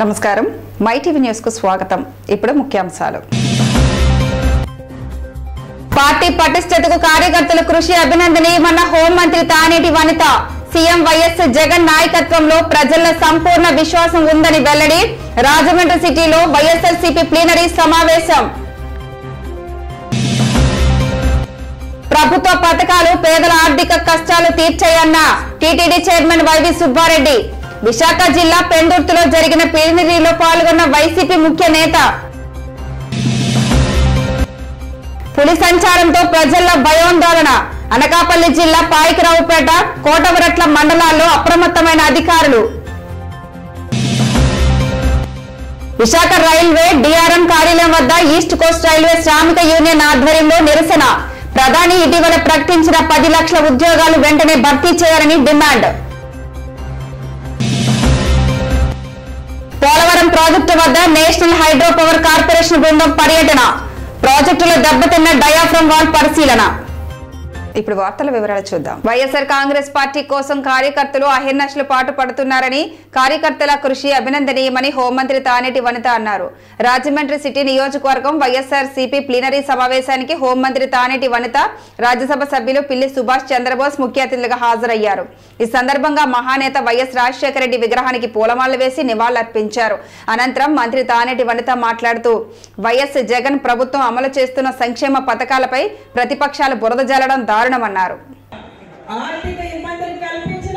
నమస్కారం my TV news కు స్వాగతం ఇప్పుడు ముఖ్యాంశాలు పార్టీ పటిష్టతకు కార్యకర్తల కృషి అభినందనీయమన్న హోంమంత్రి తానేటి వనిత సీఎం వైఎస్ జగన్ నాయకత్వంలో ప్రజల్లో సంపూర్ణ విశ్వాసం ఉందని వెల్లడి రాజమండ్రి సిటీలో వైఎస్ఆర్సీపీ ప్లీనరీ సమావేశం ప్రభుత్వ పథకాలు పేదల ఆర్థిక కష్టాలు తీర్చాయన్న TTD chairman YV Subbareddy Visakha జిల్లా పెందుర్తిలో జరిగిన ప్లీనరీలో పాల్గొన్న వైసీపీ ముఖ్య నేత పులి సంచారంతో ప్రజల్లో భయోందోళన అనకాపల్లి జిల్లా పాయికరావుపేట కోటవరట్ల మండలాల్లో అప్రమత్తమైన అధికారులు విశాఖ రైల్వే డిఆర్ఎం కార్యాలయం వద్ద ఈస్ట్ కోస్ట్ రైల్వే శ్రామిక యూనియన్ ఆధ్వర్యంలో నిరసన ప్రధాని ఇటీవల ప్రకటించిన పది లక్షల ఉద్యోగాలు వెంటనే భర్తీ చేయాలని డిమాండ్ పోలవరం ప్రాజెక్టు వద్ద నేషనల్ హైడ్రో పవర్ కార్పొరేషన్ బృందం పర్యటన ప్రాజెక్టులో దెబ్బతిన్న డయాఫ్రమ్ వాల్ పరిశీలన ఇప్పుడు వార్తల వివరాలు చూద్దాం వైఎస్ఆర్ కాంగ్రెస్ పార్టీ కోసం కార్యకర్తలు అహిర్నశలు పాటు పడుతున్నారని కార్యకర్తల కృషి అభినందనీయమని హోంమంత్రి తానేటి వనిత అన్నారు రాజమండ్రి సిటీ నియోజకవర్గం వైఎస్ఆర్ సిపి ప్లీనరీ సమావేశానికి హోంమంత్రి తానేటి వనిత రాజ్యసభ సభ్యులు పిల్లి సుభాష్ చంద్రబోస్ ముఖ్య అతిథులుగా హాజరయ్యారు ఈ సందర్భంగా మహానేత వైఎస్ రాజశేఖర రెడ్డి విగ్రహానికి పూలమాలలు వేసి నివాళులర్పించారు అనంతరం మంత్రి తానేటి వనిత మాట్లాడుతూ వైఎస్ జగన్ ప్రభుత్వం అమలు చేస్తున్న సంక్షేమ పథకాలపై ప్రతిపక్షాలు బురద జల్లడం దారుణమన్నారు ఆర్థిక ఇబ్బందులు కల్పించిన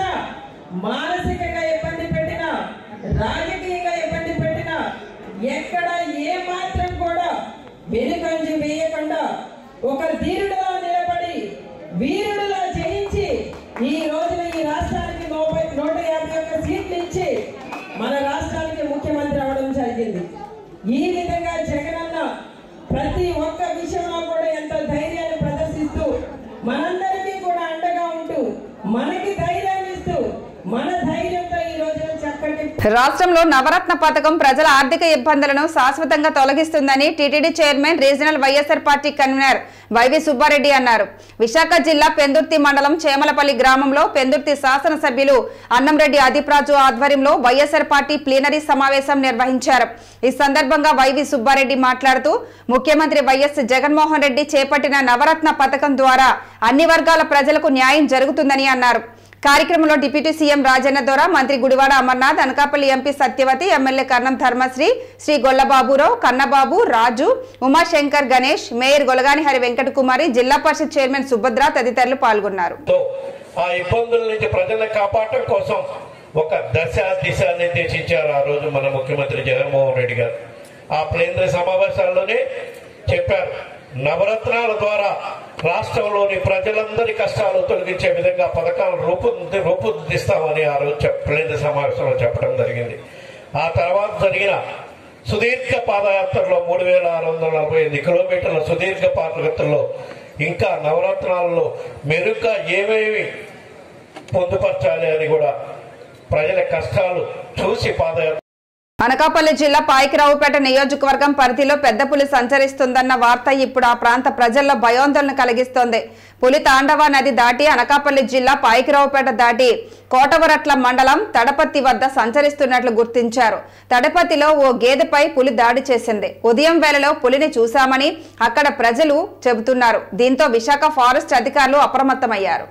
మానసికంగా ఇబ్బంది పెట్టిన రాజకీయంగా ఇబ్బంది పెట్టిన ఎక్కడ ఏ మాత్రం కూడా వెనుకంజ వేయకుండా ఒక ధీరుడుగా నిలబడి వీరుడుగా జయించి ఈ రోజున ఈ రాష్ట్రానికి నూట నూట యాభై ఒక్క సీట్లు ఇచ్చి మన రాష్ట్రానికి ముఖ్యమంత్రి అవడం జరిగింది ఈ విధంగా జగనన్న ప్రతి ఒక్క విషయంలో కూడా ఎంతో ధైర్యాన్ని ప్రదర్శిస్తూ మనందరికీ కూడా అండగా ఉంటూ మనకి ధైర్యాన్ని ఇస్తూ మన ధైర్యంతో ఈ రోజున చక్కటి రాష్ట్రంలో నవరత్న పథకం ప్రజల ఆర్థిక ఇబ్బందులను శాశ్వతంగా తొలగిస్తుందని TTD chairman regional YSR party convenor YV Subba Reddy అన్నారు విశాఖ జిల్లా పెందుర్తి మండలం చేమలపల్లి గ్రామంలో పెందుర్తి శాసనసభ్యులు అన్నంరెడ్డి అదిప్రాజు ఆధ్వర్యంలో వైఎస్ఆర్ పార్టీ ప్లీనరీ సమావేశం నిర్వహించారు ఈ సందర్భంగా వైవి సుబ్బారెడ్డి మాట్లాడుతూ ముఖ్యమంత్రి వైఎస్ జగన్మోహన్ రెడ్డి చేపట్టిన నవరత్న పథకం ద్వారా అన్ని వర్గాల ప్రజలకు న్యాయం జరుగుతుందని అన్నారు కార్యక్రమంలో డిప్యూటీ సీఎం రాజన్న దొర మంత్రి Gudivada Amarnath Anakapalli MP Satyavathi MLA Karanam Dharmasri Sri Gollababurao Kannababu Raju Umashankar Ganesh mayor Golagani Hari Venkatakumari Zilla Parishad chairman Subhadra తదితరులు పాల్గొన్నారు తో ఆ ఇబ్బందుల నుంచి ప్రజలను కాపాడటం కోసం ఒక దశ దిశ నిర్దేశించారు ఆ రోజు మన ముఖ్యమంత్రి జగన్మోహన్ రెడ్డి గారు ఆ ప్లేంద్ర సమావేశాల్లోనే చెప్పారు నవరత్నాల ద్వారా రాష్ట్రంలోని ప్రజలందరి కష్టాలు తొలగించే విధంగా పథకాలు రూపొంది రూపొందిస్తామని ఆ రోజు చెప్- ప్లేంద్ర సమావేశంలో చెప్పడం జరిగింది ఆ తర్వాత జరిగిన సుదీర్ఘ పాదయాత్రలో మూడు వేల ఆరు వందల నలభై ఎనిమిది కిలోమీటర్ల సుదీర్ఘ పాదయాత్రలో ఇంకా నవరత్నాలలో మెరుగ్గా ఏమేమి పొందుపరచాలి అని కూడా ప్రజల కష్టాలు చూసి పాదయాత్ర అనకాపల్లి జిల్లా పాయికిరావుపేట నియోజకవర్గం పరిధిలో పెద్ద పులి సంచరిస్తుందన్న వార్త ఇప్పుడు ఆ ప్రాంత ప్రజల్లో భయోందోళన కలిగిస్తోంది పులి తాండవ నది దాటి అనకాపల్లి జిల్లా పాయికిరావుపేట దాటి కోటవరట్ల మండలం తడపత్తి వద్ద సంచరిస్తున్నట్లు గుర్తించారు తడపతిలో ఓ గేదెపై పులి దాడి చేసింది ఉదయం వేళలో పులిని చూశామని అక్కడ ప్రజలు చెబుతున్నారు దీంతో విశాఖ ఫారెస్ట్ అధికారులు అప్రమత్తమయ్యారు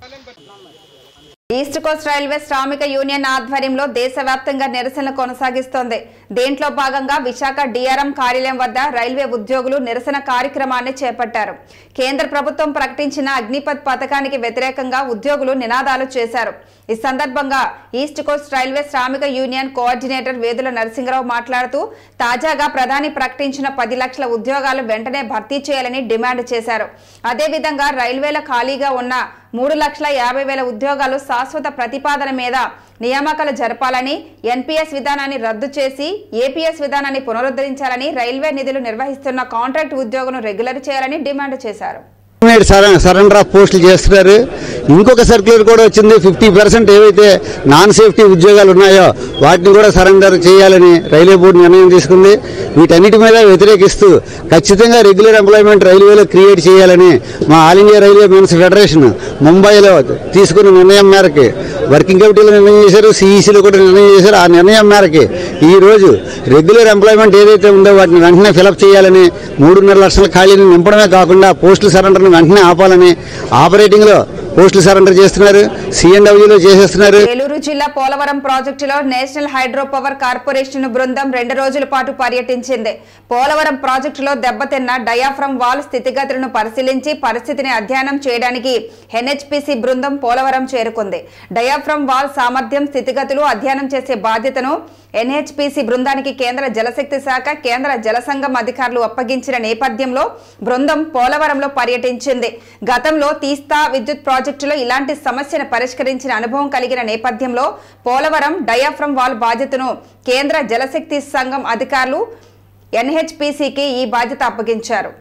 ఈస్ట్ కోస్ట్ రైల్వే శ్రామిక యూనియన్ ఆధ్వర్యంలో దేశవ్యాప్తంగా నిరసనలు కొనసాగిస్తోంది దీంట్లో భాగంగా విశాఖ డిఆర్ఎం కార్యాలయం వద్ద రైల్వే ఉద్యోగులు నిరసన కార్యక్రమాన్ని చేపట్టారు కేంద్ర ప్రభుత్వం ప్రకటించిన అగ్నిపథ్ పథకానికి వ్యతిరేకంగా ఉద్యోగులు నినాదాలు చేశారు ఈ సందర్భంగా ఈస్ట్ కోస్ట్ రైల్వే శ్రామిక యూనియన్ కోఆర్డినేటర్ వేదుల నరసింహరావు మాట్లాడుతూ తాజాగా ప్రధాని ప్రకటించిన పది లక్షల ఉద్యోగాలు వెంటనే భర్తీ చేయాలని డిమాండ్ చేశారు అదేవిధంగా రైల్వేల ఖాళీగా ఉన్న మూడు లక్షల యాభై వేల ఉద్యోగాలు శాశ్వత ప్రతిపాదన మీద నియామకాలు జరపాలని ఎన్పీఎస్ విధానాన్ని రద్దు చేసి ఏపీఎస్ విధానాన్ని పునరుద్ధరించాలని రైల్వే నిధులు నిర్వహిస్తున్న కాంట్రాక్ట్ ఉద్యోగులను రెగ్యులర్ చేయాలని డిమాండ్ చేశారు మీరు సర సరెండర్ ఆఫ్ పోస్టులు చేస్తున్నారు ఇంకొక సర్క్యులర్ కూడా వచ్చింది ఫిఫ్టీ పర్సెంట్ ఏవైతే నాన్ సేఫ్టీ ఉద్యోగాలు ఉన్నాయో వాటిని కూడా సరెండర్ చేయాలని రైల్వే బోర్డు నిర్ణయం తీసుకుంది వీటన్నిటి మీద వ్యతిరేకిస్తూ ఖచ్చితంగా రెగ్యులర్ ఎంప్లాయ్మెంట్ రైల్వేలో క్రియేట్ చేయాలని మా all India railway men's federation ముంబైలో తీసుకున్న నిర్ణయం మేరకు వర్కింగ్ కమిటీలో నిర్ణయం చేశారు సిఈసీలో కూడా నిర్ణయం చేశారు ఆ నిర్ణయం మేరకు ఈ రోజు రెగ్యులర్ ఎంప్లాయ్మెంట్ ఏదైతే ఉందో వాటిని వెంటనే ఫిలప్ చేయాలని మూడున్నర లక్షల ఖాళీని నింపడమే కాకుండా పోస్టుల సరెండర్ని వెంటనే ఆపాలని ఆపరేటింగ్లో పోస్టులు సరెండర్ చేస్తున్నారు సిఎన్డబ్ల్యూలో చేసేస్తున్నారు ఏలూరు జిల్లా పోలవరం ప్రాజెక్టులో నేషనల్ హైడ్రో పవర్ కార్పొరేషన్ బృందం రెండు రోజుల పాటు పర్యటించింది పోలవరం ప్రాజెక్టులో దెబ్బతిన్న డయాఫ్రమ్ వాల్ స్థితిగతులను పరిశీలించి పరిస్థితిని అధ్యయనం చేయడానికి ఎన్హెచ్పిసి బృందం పోలవరం చేరుకుంది డయాఫ్రమ్ వాల్ సామర్థ్యం స్థితిగతులు అధ్యయనం చేసే బాధ్యతను ఎన్హెచ్పిసి బృందానికి కేంద్ర జలశక్తి శాఖ కేంద్ర జల సంఘం అధికారులు అప్పగించిన నేపథ్యంలో బృందం పోలవరంలో పర్యటించింది గతంలో తీస్తా విద్యుత్ ప్రాజెక్టులో ఇలాంటి సమస్యను పరిష్కరించిన అనుభవం కలిగిన నేపథ్యంలో పోలవరం డయాఫ్రమ్ వాల్ బాధ్యతను కేంద్ర జలశక్తి సంఘం అధికారులు ఎన్హెచ్పిసికి ఈ బాధ్యత అప్పగించారు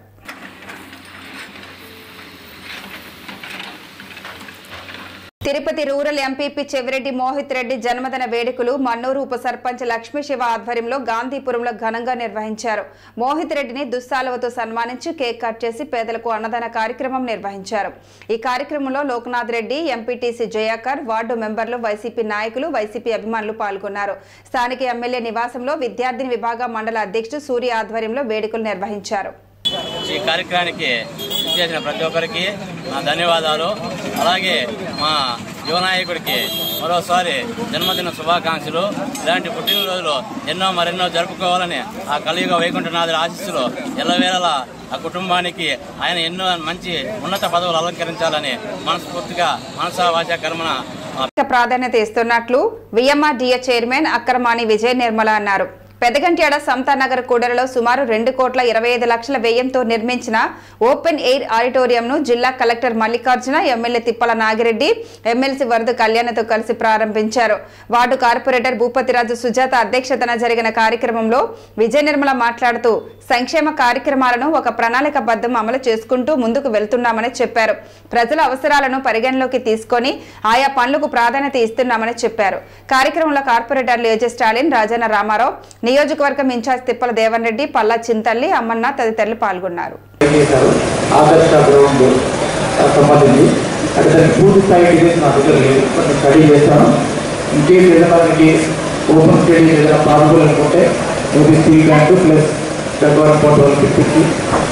తిరుపతి రూరల్ ఎంపీపీ చెవిరెడ్డి మోహిత్ రెడ్డి జన్మదిన వేడుకలు మన్నూరు ఉప సర్పంచ్ లక్ష్మీ శివ ఆధ్వర్యంలో గాంధీపురంలో ఘనంగా నిర్వహించారు మోహిత్ రెడ్డిని దుస్సాలవతో సన్మానించి కేక్ కట్ చేసి పేదలకు అన్నదాన కార్యక్రమం నిర్వహించారు ఈ కార్యక్రమంలో లోక్నాథ్ రెడ్డి ఎంపీటీసీ జయాకర్ వార్డు మెంబర్లు వైసీపీ నాయకులు వైసీపీ అభిమానులు పాల్గొన్నారు స్థానిక ఎమ్మెల్యే నివాసంలో విద్యార్థిని విభాగ మండల అధ్యక్షుడు సూర్య ఆధ్వర్యంలో వేడుకలు నిర్వహించారు ఈ కార్యక్రమానికి చేసిన ప్రతి ఒక్కరికి నా ధన్యవాదాలు అలాగే మా యువ నాయకుడికి మరోసారి జన్మదిన శుభాకాంక్షలు ఇలాంటి పుట్టినరోజులు ఎన్నో మరెన్నో జరుపుకోవాలని ఆ కలియుగ వైకుంఠనాథుల ఆశీస్సులు ఎల్లవేళలా ఆ కుటుంబానికి ఆయన ఎన్నో మంచి ఉన్నత పదవులు అలంకరించాలని మనస్ఫూర్తిగా మనసా వాచా కర్మన అధిక ప్రాధాన్యత ఇస్తున్నట్లు విఎంఆర్డీఏ చైర్మన్ అక్రమాణి విజయ నిర్మల అన్నారు పెదగంట్యాడ సమతానగర్ కూడలిలో సుమారు రెండు కోట్ల ఇరవై ఐదు లక్షల వ్యయంతో నిర్మించిన ఓపెన్ ఎయిర్ ఆడిటోరియంను జిల్లా collector Mallikarjuna MLA Tippala Nagireddy MLC Varada కళ్యాణ్తో కలిసి ప్రారంభించారు వార్డు కార్పొరేటర్ భూపతిరాజు సుజాత అధ్యక్షతన జరిగిన కార్యక్రమంలో విజయ నిర్మల మాట్లాడుతూ సంక్షేమ కార్యక్రమాలను ఒక ప్రణాళికబద్ధం అమలు చేసుకుంటూ ముందుకు వెళ్తున్నామని చెప్పారు ప్రజల అవసరాలను పరిగణలోకి తీసుకొని ఆయా పనులకు ప్రాధాన్యత ఇస్తున్నామని చెప్పారు కార్యక్రమంలో కార్పొరేటర్లు ఏజే స్టాలిన్ రాజన్న రామారావు నియోజకవర్గం ఇన్ఛార్జ్ తిప్పల దేవన్ రెడ్డి పల్లా చింతల్లి అమ్మన్న తదితరులు పాల్గొన్నారు చేశారు ఆదర్శ గ్రౌండ్ సంబంధించి అంటే దానికి పూర్తి స్థాయి డిజైన్స్ నా దగ్గర లేదు కొంచెం స్టడీ చేస్తాను ఇంకేం ఏదైనా మనకి ఓపెన్ స్టేడియం ఏదైనా పాసిబుల్ అనుకుంటే maybe steel plant plus Gangavaram port వాళ్ళకి పిలిపించి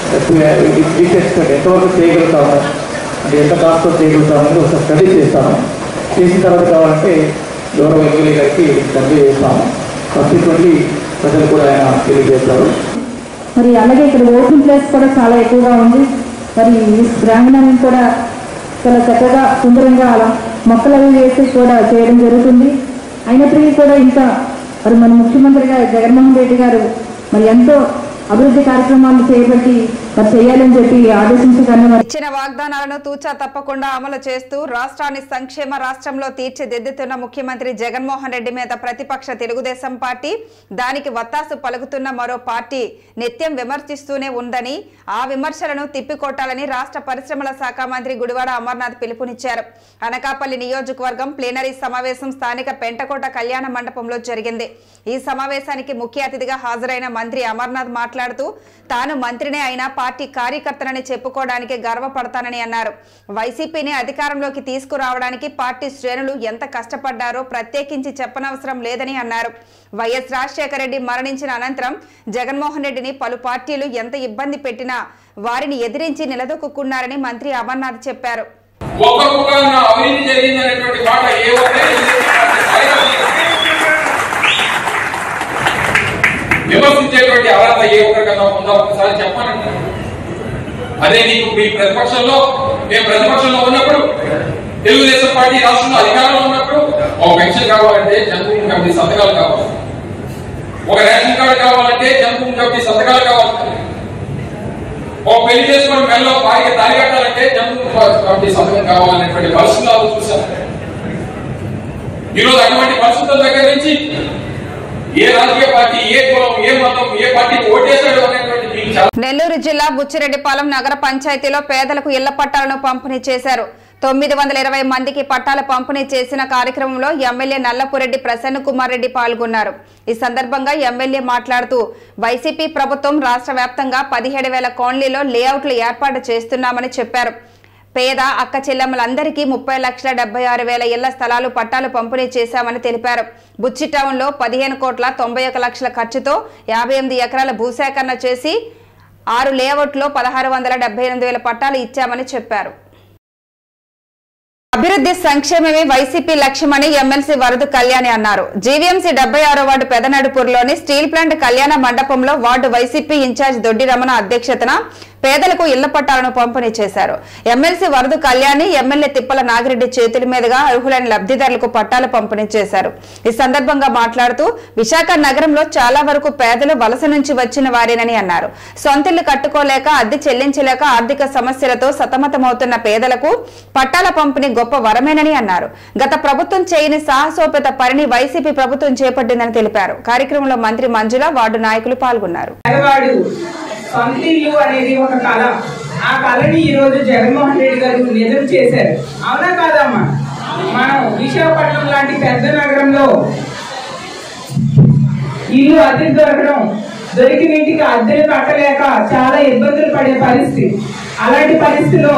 ఎక్స్పెక్ట్ ఎంతవరకు చేయగలుగుతాము అంటే ఎంత కాస్ట్తో చేయగలుగుతాము అనేది ఒకసారి స్టడీ చేస్తాను చేసిన తర్వాత కావాలంటే గౌరవ ఎమ్మెల్యే గారికి కన్వే చేస్తాము సబ్సిక్వెంట్లీ ప్రజలు కూడా ఆయన తెలియజేస్తారు మరి అలాగే ఇక్కడ ఓపెన్ ప్లేస్ కూడా చాలా ఎక్కువగా ఉంది మరి ఈ ప్రాంగణాన్ని కూడా చాలా చక్కగా సుందరంగా అలా మొక్కలు అవి వేసి కూడా చేయడం జరుగుతుంది అయినప్పటికీ కూడా ఇంకా మరి మన ముఖ్యమంత్రిగా జగన్మోహన్ రెడ్డి గారు మరి ఎంతో అభివృద్ధి కార్యక్రమాలు చేపట్టి మరి చేయాలని చెప్పి ఆదేశించగానే మరి ఇచ్చిన వాగ్దానాలను తూచా తప్పకుండా అమలు చేస్తూ రాష్ట్రాన్ని సంక్షేమ రాష్ట్రంలో తీర్చిదిద్దుతున్న ముఖ్యమంత్రి జగన్మోహన్ రెడ్డి మీద ప్రతిపక్ష తెలుగుదేశం పార్టీ దానికి వత్తాసు పలుకుతున్న మరో పార్టీ నిత్యం విమర్శిస్తూనే ఉందని ఆ విమర్శలను తిప్పికొట్టాలని రాష్ట్ర పరిశ్రమల శాఖ మంత్రి గుడివాడ అమర్నాథ్ పిలుపునిచ్చారు అనకాపల్లి నియోజకవర్గం ప్లీనరీ సమావేశం స్థానిక పెంటకోట కళ్యాణ మండపంలో జరిగింది ఈ సమావేశానికి ముఖ్య అతిథిగా హాజరైన మంత్రి అమర్నాథ్ మాట్లాడుతూ తాను మంత్రినే అయినా పార్టీ కార్యకర్తనని చెప్పుకోవడానికి గర్వపడతానని అన్నారు వైసీపీని అధికారంలోకి తీసుకురావడానికి పార్టీ శ్రేణులు ఎంత కష్టపడ్డారో ప్రత్యేకించి చెప్పనవసరం లేదని అన్నారు వైఎస్ రాజశేఖర రెడ్డి మరణించిన అనంతరం జగన్మోహన్ రెడ్డిని పలు పార్టీలు ఎంత ఇబ్బంది పెట్టినా వారిని ఎదిరించి నిలదొక్కున్నారని మంత్రి అమర్నాథ్ చెప్పారు ఒకరు కూడా నా అవినీతి జరిగిందనేటువంటి మాట ఏ ఒక్కరి విమర్శించేటువంటి అర్హత ఏ ఒక్కరికన్నా ఉందా ఒకసారి చెప్పానండి అదే నీకు మీ ప్రతిపక్షంలో మేము ప్రతిపక్షంలో ఉన్నప్పుడు తెలుగుదేశం పార్టీ రాష్ట్రంలో అధికారంలో ఉన్నప్పుడు ఒక పెన్షన్ కావాలంటే జన్మభూమి కమిటీ సంతకాలు కావాలి ఒక రేషన్ కార్డు కావాలంటే జన్మభూమి కమిటీ సంతకాలు కావాలి ఒక పెళ్లి చేసుకొని మెల్లో భార్య తాలి కట్టాలంటే జన్మభూమి కమిటీ సంతకం కావాలనేటువంటి పరిస్థితులు చూసాం ఈరోజు అటువంటి పరిస్థితుల దగ్గర నుంచి ఏ రాజకీయ పార్టీ ఏ కులం ఏ మతం ఏ పార్టీకి ఓటేశాడు అనేటువంటి మీకు చాలా నెల్లూరు జిల్లా బుచ్చిరెడ్డిపాలెం నగర పంచాయతీలో పేదలకు ఇళ్ల పట్టాలను పంపిణీ చేశారు తొమ్మిది వందల ఇరవై మందికి పట్టాల పంపిణీ చేసిన కార్యక్రమంలో ఎమ్మెల్యే నల్లపురెడ్డి ప్రసన్న కుమార్ రెడ్డి పాల్గొన్నారు ఈ సందర్భంగా ఎమ్మెల్యే మాట్లాడుతూ వైసీపీ ప్రభుత్వం రాష్ట్ర వ్యాప్తంగా పదిహేడు వేల కోన్లీలో లేఅవుట్లు ఏర్పాటు చేస్తున్నామని చెప్పారు పేద అక్క చెల్లెమ్మలందరికీ ముప్పై లక్షల డెబ్బై ఆరు వేల ఇళ్ల స్థలాలు పట్టాలు పంపిణీ చేశామని తెలిపారు బుచ్చి టౌన్లో పదిహేను కోట్ల తొంభై ఒక లక్షల ఖర్చుతో యాభై ఎనిమిది ఎకరాల భూసేకరణ చేసి ఆరు లేఅవుట్లో పదహారు వందల డెబ్బై ఎనిమిది వేల పట్టాలు ఇచ్చామని చెప్పారు అభివృద్ధి సంక్షేమమే వైసీపీ లక్ష్యమని ఎమ్మెల్సీ వరదు కళ్యాణి అన్నారు జీవీఎంసీ డెబ్బై ఆరో వార్డు పెదనడుపూర్లోని స్టీల్ ప్లాంట్ కళ్యాణ మండపంలో వార్డు వైసీపీ ఇన్ఛార్జ్ దొడ్డి రమణ అధ్యక్షతన పేదలకు ఇళ్ల పట్టాలను పంపిణీ చేశారు ఎమ్మెల్సీ వరదు కళ్యాణి ఎమ్మెల్యే తిప్పల నాగిరెడ్డి చేతుల మీదుగా అర్హులైన లబ్ధిదారులకు పట్టాలు పంపిణీ చేశారు ఈ సందర్భంగా మాట్లాడుతూ విశాఖ నగరంలో చాలా వరకు పేదలు వలస నుంచి వచ్చిన వారేనని అన్నారు సొంతిల్లు కట్టుకోలేక అద్దె చెల్లించలేక ఆర్థిక సమస్యలతో సతమతమవుతున్న పేదలకు పట్టాల పంపిణీ గొప్ప వరమేనని అన్నారు గత ప్రభుత్వం చేయని సాహసోపేత పనిని వైసీపీ ప్రభుత్వం చేపట్టిందని తెలిపారు కార్యక్రమంలో మంత్రి మంజుల వార్డు నాయకులు పాల్గొన్నారు పేదవాడు సొంత ఇల్లు అనేది ఒక కళ ఆ కళని ఈ రోజు జగన్మోహన్ రెడ్డి గారు నిజం చేశారు అవునా కాదమ్మా మనం విశాఖపట్నం లాంటి పెద్ద నగరంలో ఇల్లు అద్దెకు దొరకడం దొరికిన ఇంటికి అద్దెలు కట్టలేక చాలా ఇబ్బందులు పడే పరిస్థితి అలాంటి పరిస్థితిలో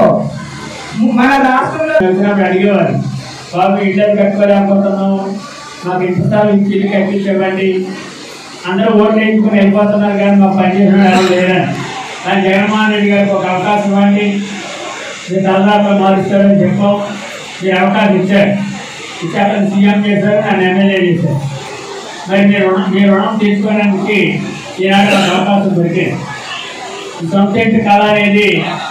మన రాష్ట్రంలో వచ్చినప్పుడు అడిగేవారు బాబు ఇళ్ళని కట్టుకోలేకపోతున్నాము మాకు ఇంత స్థలం ఇచ్చి ఇల్లు కట్టించవ్వండి అందరూ ఓట్లు వేయించుకుని వెళ్ళిపోతున్నారు కానీ మాకు పని చేసిన వాళ్ళు లేరని కానీ జగన్మోహన్ రెడ్డి గారికి ఒక అవకాశం ఇవ్వండి మీరు తలదాకా మారుస్తారని చెప్పాం మీరు అవకాశం ఇచ్చారు ఇచ్చాక సీఎం చేశారు నన్ను ఎమ్మెల్యే చేశారు మరి మీరు రుణం మీ రుణం తీసుకోవడానికి ఈనాడు నాకు అవకాశం దొరికింది ఈ సొంత ఇంటి కళ అనేది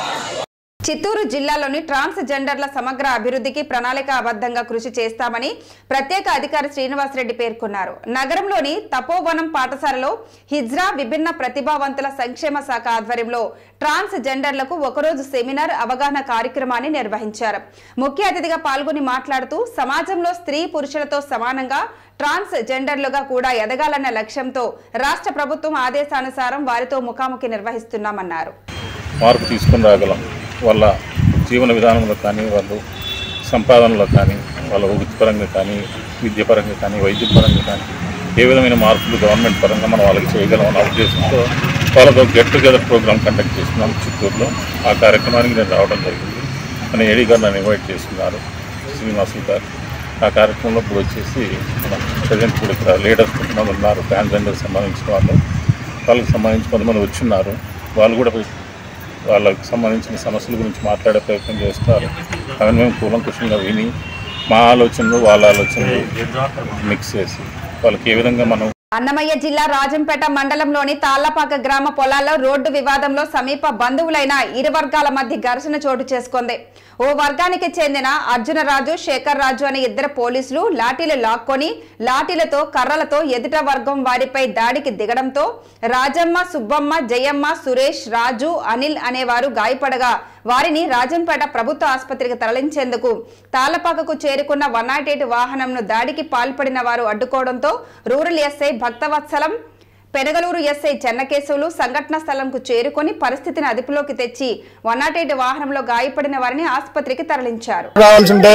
చిత్తూరు జిల్లాలోని ట్రాన్స్ జెండర్ల సమగ్ర అభివృద్ధికి ప్రణాళికాబద్ధంగా కృషి చేస్తామని ప్రత్యేక అధికారి శ్రీనివాసరెడ్డి పేర్కొన్నారు నగరంలోని తపోవనం పాఠశాలలో హిజ్రా విభిన్న ప్రతిభావంతుల సంక్షేమ శాఖ ఆధ్వర్యంలో ట్రాన్స్ జెండర్లకు ఒకరోజు సెమినార్ అవగాహన కార్యక్రమాన్ని నిర్వహించారు ముఖ్య అతిథిగా పాల్గొని మాట్లాడుతూ సమాజంలో స్త్రీ పురుషులతో సమానంగా ట్రాన్స్ జెండర్లుగా కూడా ఎదగాలన్న లక్ష్యంతో రాష్ట్ర ప్రభుత్వం ఆదేశానుసారం వారితో ముఖాముఖి నిర్వహిస్తున్నామన్నారు మార్పు తీసుకుని రాగలం వాళ్ళ జీవన విధానంలో కానీ వాళ్ళు సంపాదనలో కానీ వాళ్ళ వృత్తిపరంగా కానీ విద్యపరంగా కానీ వైద్యపరంగా కానీ ఏ విధమైన మార్పులు గవర్నమెంట్ పరంగా మనం వాళ్ళకి చేయగలం అన్న ఉద్దేశంతో వాళ్ళతో గెట్ టుగెదర్ ప్రోగ్రామ్ కండక్ట్ చేస్తున్నాం చిత్తూరులో ఆ కార్యక్రమానికి నేను రావడం జరిగింది మన ఏడీ గారు నన్ను ఇన్వైట్ చేస్తున్నారు శ్రీనివాసులు గారు ఆ కార్యక్రమంలో ఇప్పుడు వచ్చేసి మన ప్రజెంట్ ఇప్పుడు ఇక్కడ లీడర్స్ కొంతమంది ఉన్నారు ట్రాన్స్జెండర్ సంబంధించిన వాళ్ళు వాళ్ళకి సంబంధించి కొంతమంది వచ్చిన్నారు వాళ్ళు కూడా వాళ్ళకి సంబంధించిన సమస్యల గురించి మాట్లాడే ప్రయత్నం చేస్తారు అవన్నీ మేము కూలంకుషంగా విని మా ఆలోచనలు వాళ్ళ ఆలోచనలు మిక్స్ చేసి వాళ్ళకి ఏ విధంగా మనం అన్నమయ్య జిల్లా రాజంపేట మండలంలోని తాళ్లపాక గ్రామ పొలాల్లో రోడ్డు వివాదంలో సమీప బంధువులైన ఇరు వర్గాల మధ్య ఘర్షణ చోటు చేసుకుంది ఓ వర్గానికి చెందిన అర్జునరాజు శేఖర్ రాజు అనే ఇద్దరు పోలీసులు లాఠీలు లాక్కొని లాఠీలతో కర్రలతో ఎదుట వర్గం వారిపై దాడికి దిగడంతో రాజమ్మ సుబ్బమ్మ జయమ్మ సురేష్ రాజు అనిల్ అనేవారు గాయపడగా వారిని రాజంపేట ప్రభుత్వ ఆసుపత్రికి తరలించేందుకు తాళ్లపాకకు చేరుకున్న వన్ నాట్ ఎయిట్ వాహనంను దాడికి పాల్పడిన వారు అడ్డుకోవడంతో rural SI Bhaktavatsalam Penagaluru SI Chennakesavulu సంఘటన స్థలంకు చేరుకొని పరిస్థితిని అదుపులోకి తెచ్చి వన్ నాట్ ఎయిట్ వాహనంలో గాయపడిన వారిని ఆసుపత్రికి తరలించారు రావాల్సి ఉంటే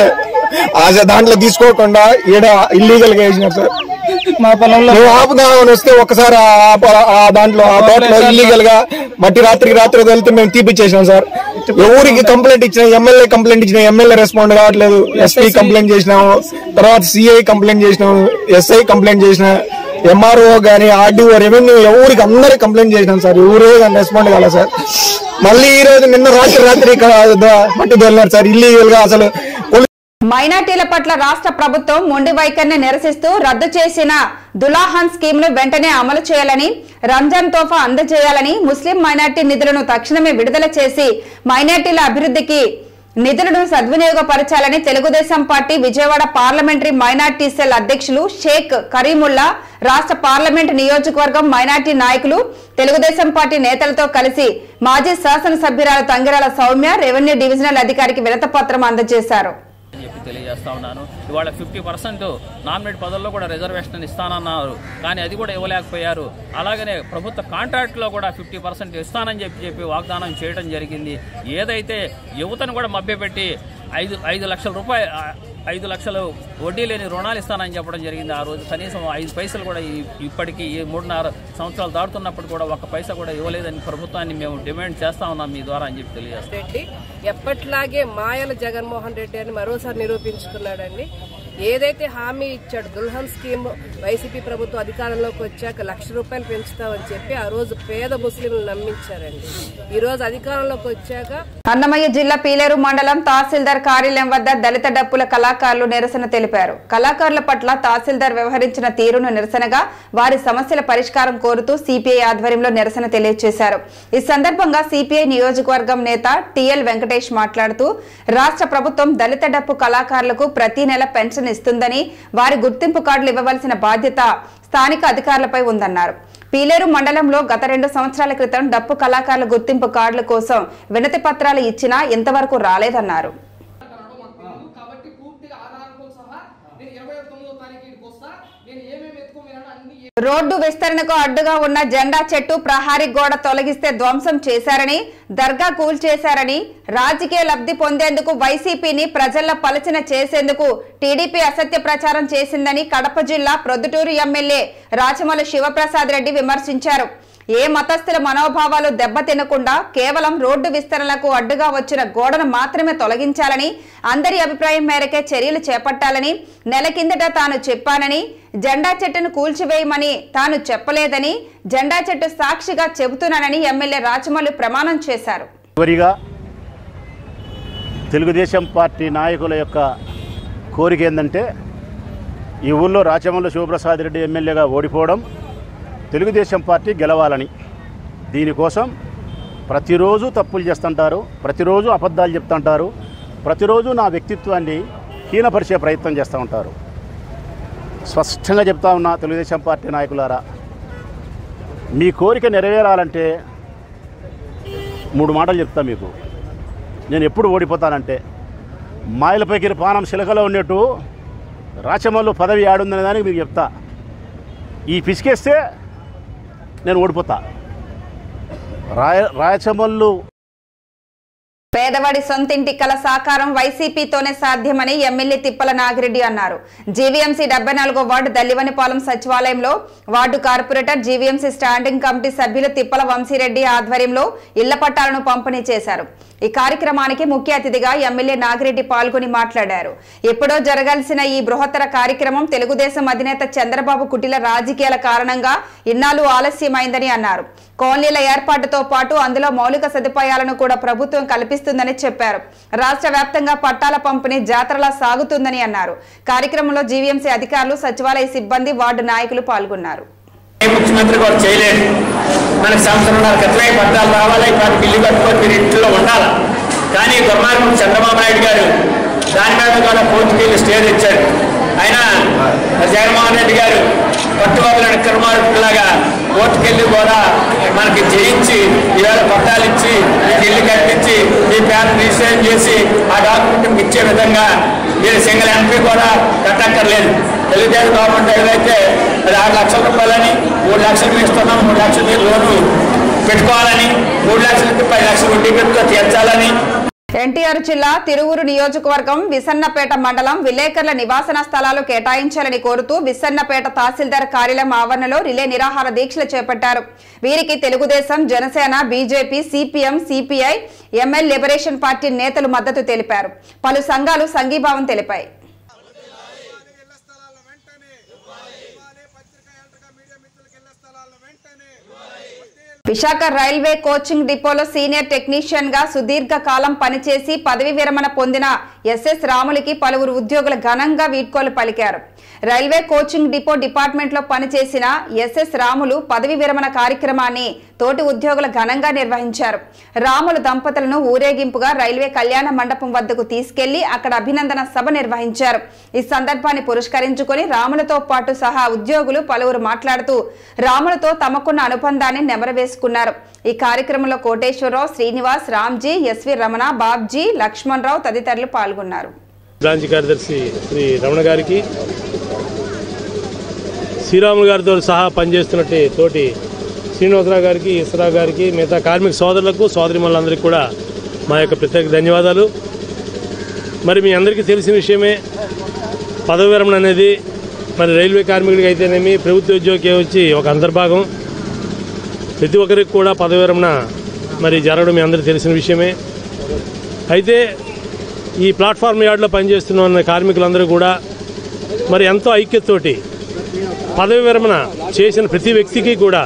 ఆ దాంట్లో తీసుకోకుండా ఈడ ఇల్లీగల్ గా వేసినారు సార్ మా పొలంలో మేము ఆపుదామని వస్తే ఒకసారి ఆ పొల- ఆ దాంట్లో ఆ తోటలో ఇల్లీగల్ గా మట్టి రాత్రికి రాత్రి వెళ్తే మేము తీపిచ్చేసినాం సార్ ఎవరికి కంప్లైంట్ ఇచ్చిన ఎమ్మెల్యే కంప్లైంట్ ఇచ్చిన ఎమ్మెల్యే రెస్పాండ్ కావట్లేదు ఎస్పీ కంప్లైంట్ చేసినాము తర్వాత సిఐ కంప్లైంట్ చేసినాము ఎస్ఐ కంప్లైంట్ చేసిన ఎంఆర్ఓ గానీ ఆర్డీఓ రెవెన్యూ ఎవరికి అందరికి కంప్లైంట్ చేసినాం సార్ ఎవరే కానీ రెస్పాండ్ కాలేదు సార్ మళ్ళీ ఈ రోజు నిన్న రాత్రి రాత్రి ఇక్కడ ద- మట్టి దొరినారు సార్ ఇల్లీగల్ గా అసలు మైనార్టీల పట్ల రాష్ట్ర ప్రభుత్వం మొండి వైఖరిని నిరసిస్తూ రద్దు చేసిన దులాహాన్ స్కీమ్ ను వెంటనే అమలు చేయాలని రంజాన్ తోఫా అందజేయాలని ముస్లిం మైనార్టీ నిధులను తక్షణమే విడుదల చేసి మైనార్టీల అభివృద్ధికి నిధులను సద్వినియోగపరచాలని Telugu Desam party Vijayawada parliamentary minority cell అధ్యక్షులు షేక్ కరీముల్లా రాష్ట్ర పార్లమెంట్ నియోజకవర్గం మైనార్టీ నాయకులు తెలుగుదేశం పార్టీ నేతలతో కలిసి మాజీ శాసనసభ్యురాలు తంగిరాల సౌమ్య రెవెన్యూ డివిజనల్ అధికారికి వినతపత్రం అందజేశారు అని చెప్పి తెలియజేస్తా ఉన్నాను ఇవాళ ఫిఫ్టీ పర్సెంట్ నామినేట్ పదవుల్లో కూడా రిజర్వేషన్ ఇస్తానన్నారు కానీ అది కూడా ఇవ్వలేకపోయారు అలాగనే ప్రభుత్వ కాంట్రాక్ట్లో కూడా ఫిఫ్టీ పర్సెంట్ ఇస్తానని చెప్పి చెప్పి వాగ్దానం చేయడం జరిగింది ఏదైతే యువతను కూడా మభ్యపెట్టి ఐదు ఐదు లక్షల రూపాయలు ఐదు లక్షలు వడ్డీ లేని రుణాలు ఇస్తానని చెప్పడం జరిగింది ఆ రోజు కనీసం ఐదు పైసలు కూడా ఈ- ఇప్పటికీ ఈ మూడున్నర సంవత్సరాలు దాటుతున్నప్పుడు కూడా ఒక్క పైసా కూడా ఇవ్వలేదని ప్రభుత్వాన్ని మేము డిమాండ్ చేస్తా ఉన్నాం మీ ద్వారా అని చెప్పి తెలియజేస్తాం రెడ్డి ఎప్పట్లాగే మాయల జగన్మోహన్ రెడ్డి అని మరోసారి నిరూపించుకున్నాడండి ఏదైతే హామీ ఇచ్చాడు దుల్హన్ స్కీమ్ వైసీపీ ప్రభుత్వం అధికారంలోకి వచ్చాక లక్ష రూపాయలు పెంచుతామని చెప్పి ఆ రోజు పేద ముస్లింలు నమ్మించారండి ఈ రోజు అధికారంలోకి వచ్చాక అన్నమయ్య జిల్లా పీలేరు మండలం తహసీల్దార్ కార్యాలయం వద్ద దళిత డప్పుల కళాకారులు నిరసన తెలిపారు కళాకారుల పట్ల తహసీల్దార్ వ్యవహరించిన తీరును నిరసనగా వారి సమస్యల పరిష్కారం కోరుతూ సిపిఐ ఆధ్వర్యంలో నిరసన తెలియజేశారు ఈ సందర్భంగా సిపిఐ నియోజకవర్గం నేత టిఎల్ వెంకటేష్ మాట్లాడుతూ రాష్ట్ర ప్రభుత్వం దళిత డప్పు కళాకారులకు ప్రతి నెల పెన్షన్ ఇస్తుందని వారి గుర్తింపు కార్డులు ఇవ్వవలసిన బాధ్యత స్థానిక అధికారులపై ఉందన్నారు పీలేరు మండలంలో గత రెండు సంవత్సరాల క్రితం డప్పు కళాకారుల గుర్తింపు కార్డుల కోసం వినతి పత్రాలు ఇచ్చినా ఇంతవరకు రాలేదన్నారు కాబట్టి పూర్తిగా ఆధారంతో సహా నేను ఇరవై తొమ్మిదో తారీఖు ఇక్కడికి వస్తా నేను ఏమేమి ఎత్తుకోమన్నానో అన్ని రోడ్డు విస్తరణకు అడ్డుగా ఉన్న జెండా చెట్టు ప్రహారీ గోడ తొలగిస్తే ధ్వంసం చేశారని దర్గా కూల్చేశారని రాజకీయ లబ్ధి పొందేందుకు వైసీపీని ప్రజల్లో పలచన చేసేందుకు టీడీపీ అసత్య ప్రచారం చేసిందని కడప జిల్లా ప్రొద్దుటూరు ఎమ్మెల్యే రాచమల్లి శివప్రసాద్ రెడ్డి విమర్శించారు ఏ మతస్థుల మనోభావాలు దెబ్బతినకుండా కేవలం రోడ్డు విస్తరణలకు అడ్డుగా వచ్చిన గోడను మాత్రమే తొలగించాలని అందరి అభిప్రాయం మేరకే చర్యలు చేపట్టాలని నెల కిందట తాను చెప్పానని జెండా చెట్టును కూల్చివేయమని తాను చెప్పలేదని జెండా చెట్టు సాక్షిగా చెబుతున్నానని ఎమ్మెల్యే రాచమల్లి ప్రమాణం చేశారు చివరిగా తెలుగుదేశం పార్టీ నాయకుల యొక్క కోరిక ఏంటంటే ఈ ఊళ్ళో రాచమల్లు శివప్రసాద్ రెడ్డి ఎమ్మెల్యేగా ఓడిపోవడం తెలుగుదేశం పార్టీ గెలవాలని దీనికోసం ప్రతిరోజు తప్పులు చేస్తుంటారు ప్రతిరోజు అబద్ధాలు చెప్తుంటారు ప్రతిరోజు నా వ్యక్తిత్వాన్ని హీనపరిచే ప్రయత్నం చేస్తూ ఉంటారు స్పష్టంగా చెప్తా ఉన్నా తెలుగుదేశం పార్టీ నాయకులారా మీ కోరిక నెరవేరాలంటే మూడు మాటలు చెప్తా మీకు నేను ఎప్పుడు ఓడిపోతానంటే మాయలపైకి పానం శిలకలో ఉన్నట్టు రాచమల్లు పదవి ఆడుందనే దానికి మీకు చెప్తా ఈ పిసికేస్తే నేను ఓడిపోతా రాయ రాచమల్లు పేదవాడి సొంతింటి కల సాకారం వైసీపీతోనే సాధ్యమని ఎమ్మెల్యే తిప్పల నాగిరెడ్డి అన్నారు జీవీఎంసీ డెబ్బై నాలుగో వార్డు దల్లివనిపాలెం సచివాలయంలో ward corporator GVMC standing committee సభ్యులు తిప్పల వంశీరెడ్డి ఆధ్వర్యంలో ఇళ్ల పట్టాలను పంపిణీ చేశారు ఈ కార్యక్రమానికి ముఖ్య అతిథిగా ఎమ్మెల్యే నాగిరెడ్డి పాల్గొని మాట్లాడారు ఎప్పుడో జరగాల్సిన ఈ బృహత్తర కార్యక్రమం తెలుగుదేశం అధినేత చంద్రబాబు కుటిల రాజకీయాల కారణంగా ఇన్నాళ్ళు ఆలస్యమైందని అన్నారు కాలనీల ఏర్పాటుతో పాటు అందులో మౌలిక సదుపాయాలను కూడా ప్రభుత్వం కల్పిస్తుందని చెప్పారు రాష్ట్ర వ్యాప్తంగా పట్టాల పంపిణీ జాతరలా సాగుతుందని అన్నారు కార్యక్రమంలో జీవీఎంసీ అధికారులు సచివాలయ సిబ్బంది వార్డు నాయకులు పాల్గొన్నారు ముఖ్యమంత్రి కూడా చేయలేదు మనకు సంవత్సరంన్నర క్రితమే పట్టాలు రావాలి వాటికి ఇల్లు కట్టుకొని మీరు ఇంట్లో ఉండాలి కానీ దుర్మార్గం చంద్రబాబు నాయుడు గారు దాని మీద కూడా కోర్టుకి వెళ్ళి స్టే తెచ్చాడు ఆయన జగన్మోహన్ రెడ్డి గారు పట్టుబడుల విక్రమార్కులాగా కోర్టుకెళ్ళి కూడా మనకి జయించి ఈవేళ పట్టాలు ఇచ్చి మీకు ఇల్లు కట్టించి మీ పేరు రిజిస్ట్రేషన్ చేసి ఆ డాక్యుమెంట్ మీకు ఇచ్చే విధంగా మీరు సింగిల్ ఎంపీ కూడా కట్టక్కర్లేదు తెలుగుదేశం గవర్నమెంట్ ఏదైతే అది ఆరు లక్షల రూపాయలని మూడు లక్షలు మీరు ఇస్తున్నాం మూడు లక్షలు మీరు లోను పెట్టుకోవాలని మూడు లక్షలకి పది లక్షలు వడ్డీ పెట్టుకో తీర్చాలని ఎన్టీఆర్ జిల్లా తిరువురు నియోజకవర్గం విసన్నపేట మండలం విలేకరుల నివాసన స్థలాలు కేటాయించాలని కోరుతూ విసన్నపేట తహసీల్దార్ కార్యాలయం ఆవరణలో రిలే నిరాహార దీక్షలు చేపట్టారు వీరికి Telugu Desam Janasena BJP CPM CPI ML liberation party నేతలు మద్దతు తెలిపారు పలు సంఘాలు సంఘీభావం తెలిపాయి విశాఖ రైల్వే కోచింగ్ డిపోలో సీనియర్ టెక్నీషియన్ గా సుదీర్ఘ కాలం పనిచేసి పదవి విరమణ పొందిన ఎస్ఎస్ రాములకి పలువురు ఉద్యోగులు ఘనంగా వీడ్కోలు పలికారు రైల్వే కోచింగ్ డిపో డిపార్ట్మెంట్ లో పనిచేసిన ఎస్ఎస్ రాములు పదవి విరమణ కార్యక్రమాన్ని తోటి ఉద్యోగులు ఘనంగా నిర్వహించారు రాములు దంపతులను ఊరేగింపుగా రైల్వే కళ్యాణ మండపం వద్దకు తీసుకెళ్లి అక్కడ అభినందన సభ నిర్వహించారు ఈ సందర్భాన్ని పురస్కరించుకొని రాములతో పాటు సహా ఉద్యోగులు పలువురు మాట్లాడుతూ రాములతో తమకున్న అనుబంధాన్ని నెమరవేసుకున్నారు ఈ కార్యక్రమంలో కోటేశ్వరరావు శ్రీనివాస్ రామ్జీ ఎస్వి రమణ బాబ్జీ లక్ష్మణ్ రావు తదితరులు పాల్గొన్నారు బ్రాంచ్ కార్యదర్శి శ్రీ రమణ గారికి శ్రీరాములు గారితో సహా పనిచేస్తున్నట్టు తోటి శ్రీనివాసరావు గారికి ఇస్రా గారికి మిగతా కార్మిక సోదరులకు సోదరిమణులందరికీ కూడా మా యొక్క ప్రత్యేక ధన్యవాదాలు మరి మీ అందరికీ తెలిసిన విషయమే పదవి విరమణ అనేది మరి రైల్వే కార్మికుడికి అయితేనేమి ప్రభుత్వ ఉద్యోగి వచ్చి ఒక అంతర్భాగం ప్రతి ఒక్కరికి కూడా పదవి విరమణ మరి జరగడం మీ అందరికీ తెలిసిన విషయమే అయితే ఈ ప్లాట్ఫామ్ యార్డ్లో పనిచేస్తున్న ఉన్న కార్మికులందరూ కూడా మరి ఎంతో ఐక్యతతోటి పదవి విరమణ చేసిన ప్రతి వ్యక్తికి కూడా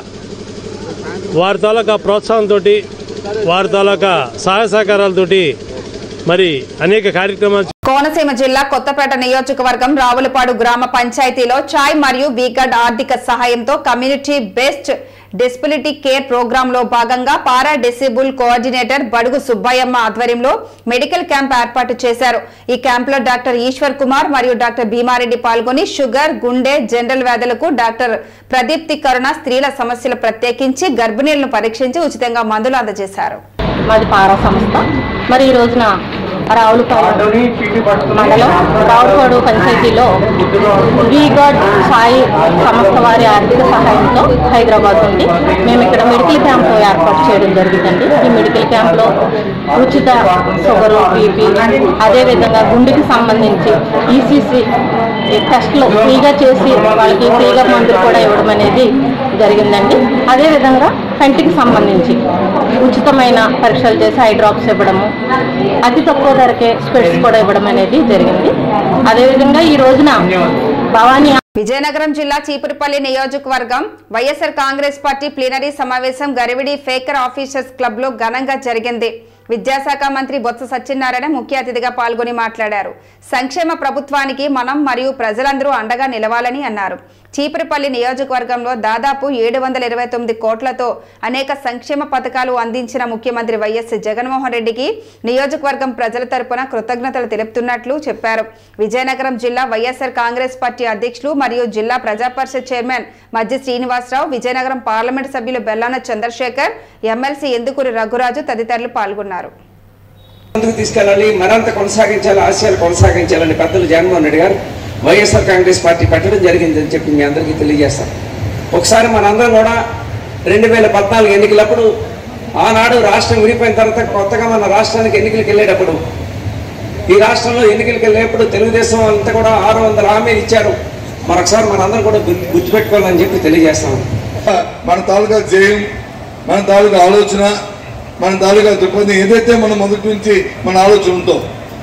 వారి తాలూకా ప్రోత్సాహంతో వారి తాలూకా సహాయ సహకారాలతోటి మరి అనేక కార్యక్రమాలు కోనసీమ జిల్లా కొత్తపేట నియోజకవర్గం రావులపాడు గ్రామ పంచాయతీలో చాయ్ మరియు వీగడ్ ఆర్థిక సహాయంతో community based disability care program లో భాగంగా పారా డిసేబుల్ కోఆర్డినేటర్ బడుగు సుబ్బయ్యమ్మ ఆధ్వర్యంలో మెడికల్ క్యాంప్ ఏర్పాటు చేశారు ఈ క్యాంప్ లో డాక్టర్ ఈశ్వర్ కుమార్ మరియు డాక్టర్ భీమారెడ్డి పాల్గొని షుగర్ గుండె జనరల్ వ్యాధులకు డాక్టర్ ప్రదీప్తి కరుణ స్త్రీల సమస్యలు ప్రత్యేకించి గర్భిణీలను పరీక్షించి ఉచితంగా మందులు అందజేశారు మాది పారా సంస్థ మరి ఈ రోజున రావులపాడు మండలం రావులపాడు పంచాయతీలో వీగాడ్ సాయి సంస్థ వారి ఆర్థిక సహాయంతో హైదరాబాద్ నుండి మేము ఇక్కడ మెడికల్ క్యాంప్ ఏర్పాటు చేయడం జరిగిందండి ఈ మెడికల్ క్యాంప్లో ఉచిత షుగర్ బీపీ అదేవిధంగా గుండెకి సంబంధించి ఈసీసీ టెస్ట్లు ఫ్రీగా చేసి వాళ్ళకి ఫ్రీగా మందులు కూడా ఇవ్వడం అనేది జరిగిందండి అదేవిధంగా కంటికి సంబంధించి ఉచితమైన పరీక్షలు చేసి ఐ డ్రాప్స్ ఇవ్వడము అతి తక్కువ ధరకే స్పెట్స్ కూడా ఇవ్వడం అనేది జరిగింది అదేవిధంగా ఈ రోజున భవానీ విజయనగరం జిల్లా చీపురుపల్లి నియోజకవర్గం వైఎస్ఆర్ కాంగ్రెస్ పార్టీ ప్లీనరీ సమావేశం గరివిడి ఫేకర్ ఆఫీసర్స్ క్లబ్ లో ఘనంగా జరిగింది విద్యాశాఖ మంత్రి బొత్స సత్యనారాయణ ముఖ్య అతిథిగా పాల్గొని మాట్లాడారు సంక్షేమ ప్రభుత్వానికి మనం మరియు ప్రజలందరూ అండగా నిలవాలని అన్నారు చీపురుపల్లి నియోజకవర్గంలో దాదాపు ఏడు వందల ఇరవై తొమ్మిది కోట్లతో అనేక సంక్షేమ పథకాలు అందించిన ముఖ్యమంత్రి వైఎస్ జగన్మోహన్ రెడ్డికి నియోజకవర్గం ప్రజల తరపున కృతజ్ఞతలు తెలుపుతున్నట్లు చెప్పారు విజయనగరం జిల్లా వైఎస్ఆర్ కాంగ్రెస్ పార్టీ అధ్యక్షులు మరియు జిల్లా ప్రజా పరిషత్ చైర్మన్ మధ్య శ్రీనివాసరావు విజయనగరం పార్లమెంట్ సభ్యులు బెల్లాన చంద్రశేఖర్ ఎమ్మెల్సీ ఎందుకూరి రఘురాజు తదితరులు పాల్గొన్నారు ముందుకు తీసుకెళ్ళాలి మరింత కొనసాగించాలి ఆశయాలు కొనసాగించాలని పెద్దలు జగన్మోహన్ రెడ్డి గారు వైఎస్ఆర్ కాంగ్రెస్ పార్టీ పెట్టడం జరిగిందని చెప్పి మీ అందరికీ తెలియజేస్తాం ఒకసారి మనందరం కూడా రెండు వేల పద్నాలుగు ఎన్నికలప్పుడు ఆనాడు రాష్ట్రం విడిపోయిన తర్వాత కొత్తగా మన రాష్ట్రానికి ఎన్నికలకు వెళ్ళేటప్పుడు ఈ రాష్ట్రంలో ఎన్నికలకు వెళ్ళేటప్పుడు తెలుగుదేశం అంతా కూడా ఆరు వందల హామీలు ఇచ్చారు మరొకసారి మనందరం కూడా గుర్తు- గుర్తుపెట్టుకోవాలని చెప్పి తెలియజేస్తాం మన తాలూకా జయం మన తాలూకా ఆలోచన మన తాలూకా దృక్పథం ఏదైతే మన మొదటి నుంచి మన ఆలోచన ఉందో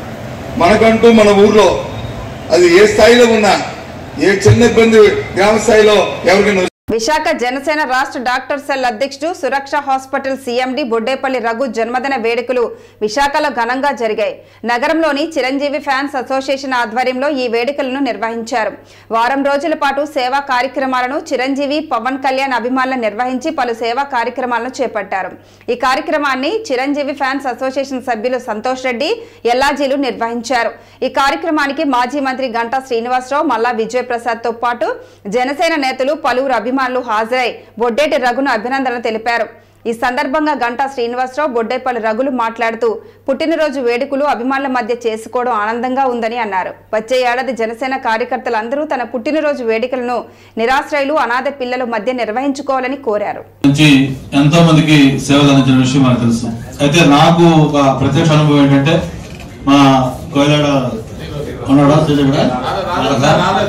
మనకంటూ మన ఊర్లో అది ఏ స్థాయిలో ఉన్నా ఏ చిన్న ఇబ్బంది గ్రామ స్థాయిలో ఎవరికైనా విశాఖ జనసేన రాష్ట్ర డాక్టర్ సెల్ అధ్యక్షుడు సురక్ష హాస్పిటల్ సీఎండి బొడ్డేపల్లి రఘు జన్మదిన వేడుకలు విశాఖలో ఘనంగా జరిగాయి నగరంలోని చిరంజీవి ఫ్యాన్స్ అసోసియేషన్ ఆధ్వర్యంలో ఈ వేడుకలను నిర్వహించారు వారం రోజుల పాటు సేవా కార్యక్రమాలను చిరంజీవి పవన్ కళ్యాణ్ అభిమానులు నిర్వహించి పలు సేవా కార్యక్రమాలను చేపట్టారు ఈ కార్యక్రమాన్ని చిరంజీవి ఫ్యాన్స్ అసోసియేషన్ సభ్యులు సంతోష్ రెడ్డి ఎల్లాజీలు నిర్వహించారు ఈ కార్యక్రమానికి మాజీ మంత్రి గంటా శ్రీనివాసరావు మల్లా విజయప్రసాద్ తో పాటు జనసేన నేతలు పలువురు అభిమానులు హాజరై బొడ్డేటి రఘును అభినందనలు తెలిపారు ఈ సందర్భంగా గంటా శ్రీనివాసరావు బొడ్డేపల్లి రఘులు మాట్లాడుతూ పుట్టినరోజు వేడుకలు అభిమానుల మధ్య చేసుకోవడం ఆనందంగా ఉందని అన్నారు వచ్చే ఏడాది జనసేన కార్యకర్తలందరూ తన పుట్టినరోజు వేడుకలను నిరాశ్రయులు అనాథ పిల్లల మధ్య నిర్వహించుకోవాలని కోరారు నుంచి ఎంతో మందికి సేవలు అందించిన విషయం మనకు తెలుసు అయితే నాకు ఒక ప్రత్యక్ష అనుభవం ఏంటంటే మా కోయలాడ ఉన్నాడా తెలియదు కూడా? ఉన్నాడా?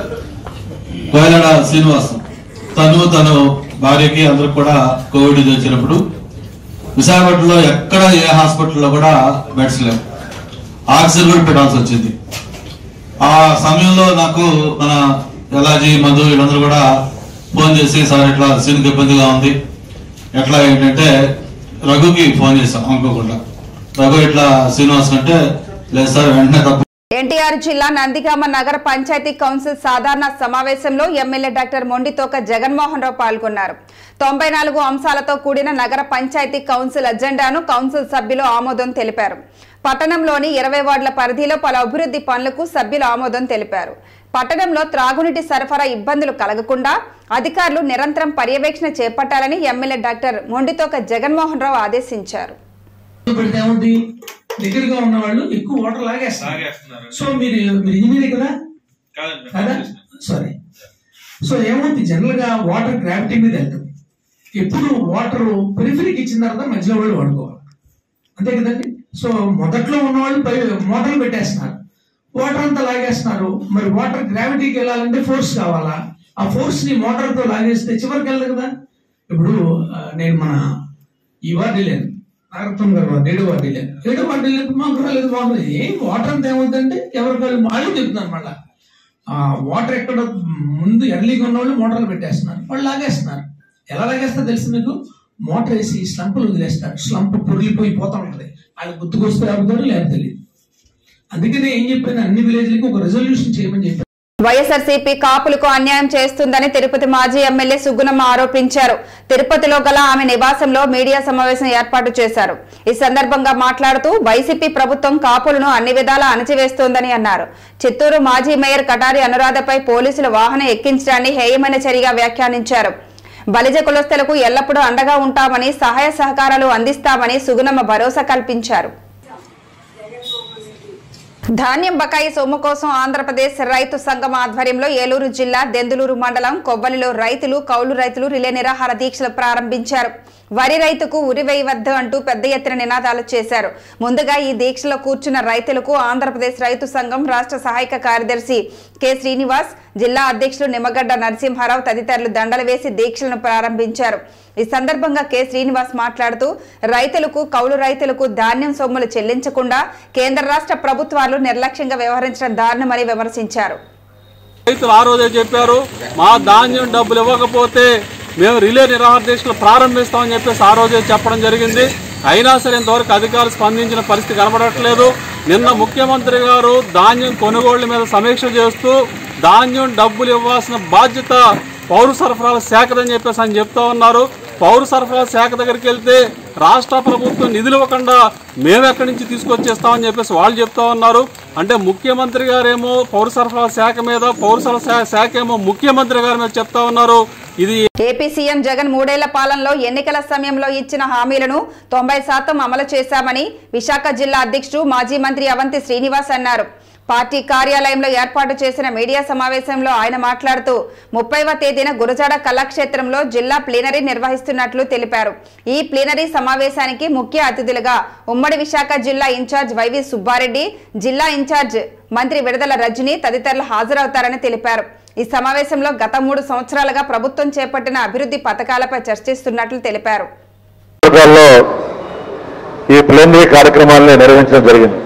కోయలాడ శ్రీనివాస్ తను తను భార్యకి అందరికి కూడా కోవిడ్ ఇది వచ్చినప్పుడు విశాఖపట్నంలో ఎక్కడ ఏ హాస్పిటల్లో కూడా బెడ్స్ లేవు ఆక్సిజన్ కూడా పెట్టాల్సి వచ్చింది ఆ సమయంలో నాకు మన ఎలాజీ మధు వీళ్ళందరూ కూడా ఫోన్ చేసి సార్ ఇట్లా సీన్కి ఇబ్బందిగా ఉంది ఎట్లా ఏంటంటే రఘుకి ఫోన్ చేశాం అనుకోకుండా రఘు ఇట్లా శ్రీనివాస్ అంటే లేదు సార్ వెంటనే తప్పు ఎన్టీఆర్ జిల్లా నందిగామ నగర పంచాయతీ కౌన్సిల్ సాధారణ సమావేశంలో ఎమ్మెల్యే డాక్టర్ మొండితోక జగన్మోహన్ రావు పాల్గొన్నారు తొంభై నాలుగు అంశాలతో కూడిన నగర పంచాయతీ కౌన్సిల్ అజెండాను కౌన్సిల్ సభ్యులు ఆమోదం తెలిపారు పట్టణంలోని ఇరవై వార్డుల పరిధిలో పలు అభివృద్ధి పనులకు సభ్యులు ఆమోదం తెలిపారు పట్టణంలో త్రాగునీటి సరఫరా ఇబ్బందులు కలగకుండా అధికారులు నిరంతరం పర్యవేక్షణ చేపట్టాలని ఎమ్మెల్యే డాక్టర్ మొండితోక జగన్మోహన్ రావు ఆదేశించారు పెడితే ఏముంది దగ్గరగా ఉన్న వాళ్ళు ఎక్కువ వాటర్ లాగేస్తారు సో మీరు మీరు ఇంజనీర్ కదా కదా సారీ సో ఏముంది జనరల్ గా వాటర్ గ్రావిటీ మీద వెళ్తుంది ఎప్పుడు వాటర్ పెరిఫరీకి ఇచ్చిన తర్వాత మధ్యలో వాళ్ళు వాడుకోవాలి అంతే కదండి సో మొదట్లో ఉన్న వాళ్ళు పై మోటార్లు పెట్టేస్తున్నారు వాటర్ అంతా లాగేస్తున్నారు మరి వాటర్ గ్రావిటీకి వెళ్ళాలంటే ఫోర్స్ కావాలా ఆ ఫోర్స్ ని మోటార్ తో లాగేస్తే చివరికి వెళ్ళదు కదా ఇప్పుడు ఆ, నేను మన ఈ వార్డు వెళ్ళాను నాగరత్నం గారు వార్డు ఏడు వార్డు వెళ్ళాను ఏడు వార్డు వెళ్ళినప్పుడు మాకు రాలేదు వాటర్ ఏం వాటర్ అంతా ఏమవుతుందంటే ఎవరికి వాళ్ళు వాళ్ళు చెప్తున్నారు మళ్ళా ఆ వాటర్ ఎక్కడ ముందు ఎర్లీగా ఉన్న వాళ్ళు మోటార్లు పెట్టేస్తున్నారు వాళ్ళు లాగేస్తున్నారు ఎలా లాగేస్తారు తెలుసు మీకు మోటార్ వేసి స్లంపులు వదిలేస్తారు స్లంప్ పొరిలిపోయి పోతా ఉంటది వాళ్ళు గుర్తుకొస్తే ఆపుతారు లేదా తెలియదు అందుకనే ఏం చెప్పాను అన్ని విలేజ్లకి ఒక రెజల్యూషన్ చేయమని చెప్పాను వైఎస్ఆర్సీపీ కాపులకు అన్యాయం చేస్తుందని తిరుపతి మాజీ ఎమ్మెల్యే సుగుణమ్మ ఆరోపించారు తిరుపతిలో గల ఆమె నివాసంలో మీడియా సమావేశం ఏర్పాటు చేశారు ఈ సందర్భంగా మాట్లాడుతూ వైసీపీ ప్రభుత్వం కాపులను అన్ని విధాలా అణచివేస్తోందని అన్నారు చిత్తూరు మాజీ మేయర్ కటారి అనురాధపై పోలీసులు వాహనం ఎక్కించడాన్ని హేయమైన చర్యగా వ్యాఖ్యానించారు బలిజ కులస్తులకు ఎల్లప్పుడూ అండగా ఉంటామని సహాయ సహకారాలు అందిస్తామని సుగుణమ్మ భరోసా కల్పించారు ధాన్యం బకాయి సొమ్ము కోసం ఆంధ్రప్రదేశ్ రైతు సంఘం ఆధ్వర్యంలో ఏలూరు జిల్లా దెందులూరు మండలం కొబ్బలిలో రైతులు కౌలు రైతులు రిలే నిరాహార దీక్షలు ప్రారంభించారు వరి రైతుకు ఉరి వేయవద్దు అంటూ పెద్ద ఎత్తున నినాదాలు చేశారు ముందుగా ఈ దీక్షలో కూర్చున్న రైతులకు ఆంధ్రప్రదేశ్ రైతు సంఘం రాష్ట్ర సహాయక కార్యదర్శి కె శ్రీనివాస్ జిల్లా అధ్యక్షులు నిమ్మగడ్డ నరసింహారావు తదితరులు దండలు వేసి దీక్షలను ప్రారంభించారు ఈ సందర్భంగా కె శ్రీనివాస్ మాట్లాడుతూ రైతులకు కౌలు రైతులకు ధాన్యం సొమ్ములు చెల్లించకుండా కేంద్ర రాష్ట్ర ప్రభుత్వాలు నిర్లక్ష్యంగా వ్యవహరించడం దారుణమని విమర్శించారు రైతులు ఆ రోజే చెప్పారు మా ధాన్యం డబ్బులు ఇవ్వకపోతే మేము రిలే నిరాహార దీక్షలు ప్రారంభిస్తామని చెప్పేసి ఆ రోజే చెప్పడం జరిగింది అయినా సరే ఇంతవరకు అధికారులు స్పందించిన పరిస్థితి కనబడట్లేదు నిన్న ముఖ్యమంత్రి గారు ధాన్యం కొనుగోళ్ల మీద సమీక్ష చేస్తూ ధాన్యం డబ్బులు ఇవ్వాల్సిన బాధ్యత పౌర సరఫరాల శాఖదని చెప్పేసి ఆయన చెప్తా ఉన్నారు పౌర సరఫరాల శాఖ దగ్గరికి వెళ్తే రాష్ట్ర ప్రభుత్వం నిధులు ఇవ్వకుండా మేము ఎక్కడి నుంచి తీసుకొచ్చేస్తామని చెప్పేసి వాళ్ళు చెప్తా ఉన్నారు అంటే ముఖ్యమంత్రి గారేమో పౌర సరఫరాల శాఖ మీద పౌర సరఫరా శాఖ ఏమో ముఖ్యమంత్రి గారి మీద చెప్తా ఉన్నారు ఇది ఏపీ సీఎం జగన్ మూడేళ్ల పాలనలో ఎన్నికల సమయంలో ఇచ్చిన హామీలను తొంభై శాతం అమలు చేశామని విశాఖ జిల్లా అధ్యక్షుడు మాజీ మంత్రి అవంతి శ్రీనివాస్ అన్నారు పార్టీ కార్యాలయంలో ఏర్పాటు చేసిన మీడియా సమావేశంలో ఆయన మాట్లాడుతూ ముప్పైవ తేదీన గురజాడ కళాక్షేత్రంలో జిల్లా ప్లీనరీ నిర్వహిస్తున్నట్లు తెలిపారు ఈ ప్లీనరీ సమావేశానికి ముఖ్య అతిథులుగా ఉమ్మడి విశాఖ జిల్లా ఇన్ఛార్జ్ వైవి సుబ్బారెడ్డి జిల్లా ఇన్ఛార్జ్ మంత్రి విడుదల రజని తదితరులు హాజరవుతారని తెలిపారు ఈ సమావేశంలో గత మూడు సంవత్సరాలుగా ప్రభుత్వం చేపట్టిన అభివృద్ధి పథకాలపై చర్చిస్తున్నట్లు తెలిపారు నియోజకవర్గాల్లో ఈ ప్లేనరీ కార్యక్రమాలని నిర్వహించడం జరిగింది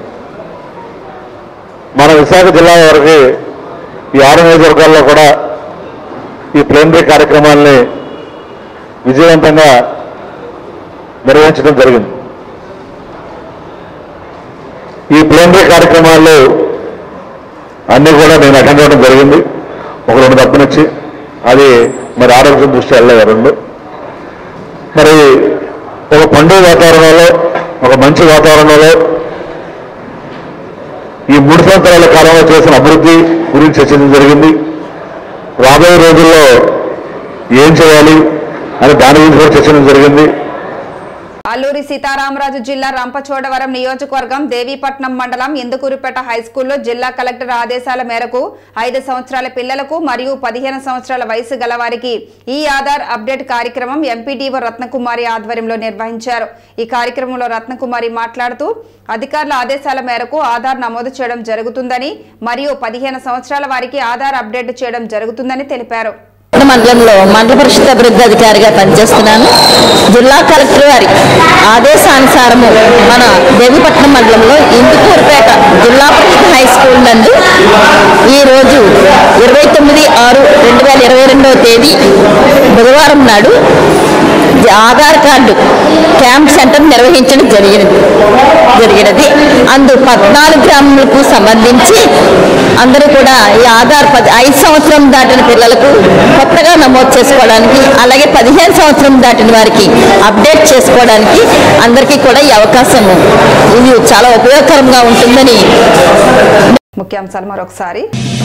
మన విశాఖ జిల్లా వరకు ఈ ఆరు నియోజకవర్గాల్లో కూడా ఈ ప్లేనరీ కార్యక్రమాల్ని విజయవంతంగా నిర్వహించడం జరిగింది ఈ ప్లేనరీ కార్యక్రమాల్లో అన్నీ కూడా నేను అటెండ్ అవ్వడం జరిగింది ఒక రెండు తప్పనిచ్చి అది మరి ఆరోగ్యం దృష్టి వెళ్ళలేదు రెండు మరి ఒక పండుగ వాతావరణంలో ఒక మంచి వాతావరణంలో ఈ మూడు సంవత్సరాల కాలంలో చేసిన అభివృద్ధి గురించి చర్చించడం జరిగింది రాబోయే రోజుల్లో ఏం చేయాలి అని దాని గురించి కూడా చర్చించడం జరిగింది అల్లూరి సీతారామరాజు జిల్లా రంపచోడవరం నియోజకవర్గం దేవీపట్నం మండలం ఇందుకూరుపేట హైస్కూల్లో జిల్లా కలెక్టర్ ఆదేశాల మేరకు ఐదు సంవత్సరాల పిల్లలకు మరియు పదిహేను సంవత్సరాల వయసు గలవారికి ఈ ఆధార్ అప్డేట్ కార్యక్రమం ఎంపీడీఓ రత్నకుమారి ఆధ్వర్యంలో నిర్వహించారు ఈ కార్యక్రమంలో రత్నకుమారి మాట్లాడుతూ అధికారుల ఆదేశాల మేరకు ఆధార్ నమోదు చేయడం జరుగుతుందని మరియు పదిహేను సంవత్సరాల వారికి ఆధార్ అప్డేట్ చేయడం జరుగుతుందని తెలిపారు మండలంలో మండల పరిషత్ అభివృద్ధి అధికారిగా పనిచేస్తున్నాను జిల్లా కలెక్టర్ వారి ఆదేశానుసారము మన దేవిపట్నం మండలంలో ఇందుకూరుపేట జిల్లా పరిషత్ హై స్కూల్ నందు ఈరోజు ఇరవై తొమ్మిది ఆరు రెండు వేల ఇరవై రెండవ తేదీ బుధవారం నాడు ఆధార్ కార్డు క్యాంప్ సెంటర్ నిర్వహించడం జరిగినది జరిగినది అందు పద్నాలుగు గ్రాములకు సంబంధించి అందరూ కూడా ఈ ఆధార్ పది ఐదు సంవత్సరం దాటిన పిల్లలకు కొత్తగా నమోదు చేసుకోవడానికి అలాగే పదిహేను సంవత్సరం దాటిన వారికి అప్డేట్ చేసుకోవడానికి అందరికీ కూడా ఈ అవకాశం ఇది చాలా ఉపయోగకరంగా ఉంటుందని ముఖ్యాంశాలు మరొకసారి